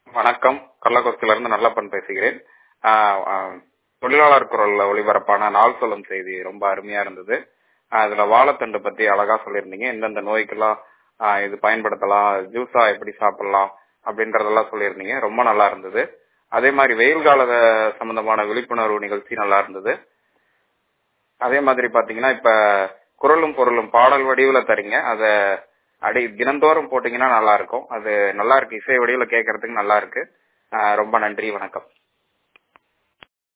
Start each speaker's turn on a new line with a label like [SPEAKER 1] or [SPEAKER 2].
[SPEAKER 1] வணக்கம் கள்ளக்குறிச்சியில இருந்து நல்லப்பன் பேசுகிறேன் ஆஹ் ஆஹ் தொழிலாளர் குரல்ல ஒளிபரப்பான நாள் சொல்லும் செய்தி ரொம்ப அருமையா இருந்தது ஆஹ் அதுல வாழைத்தண்டு பத்தி அழகா சொல்லியிருந்தீங்க எந்தெந்த நோய்க்கெல்லாம் ஆஹ் இது பயன்படுத்தலாம் ஜூஸா எப்படி சாப்பிடலாம் அப்படின்றதெல்லாம் சொல்லியிருந்தீங்க ரொம்ப நல்லா இருந்தது அதே மாதிரி வெயில் கால சம்பந்தமான விழிப்புணர்வு நிகழ்ச்சி நல்லா இருந்தது அதே மாதிரி பாத்தீங்கன்னா இப்ப குரலும் பொருளும் பாடல் வடிவுல தரீங்க அத அடி தினந்தோறும் போட்டீங்கன்னா நல்லா இருக்கும் அது நல்லா இருக்கு இசை வடிவுல கேட்கறதுக்கு நல்லா இருக்கு ஆஹ் ரொம்ப நன்றி வணக்கம்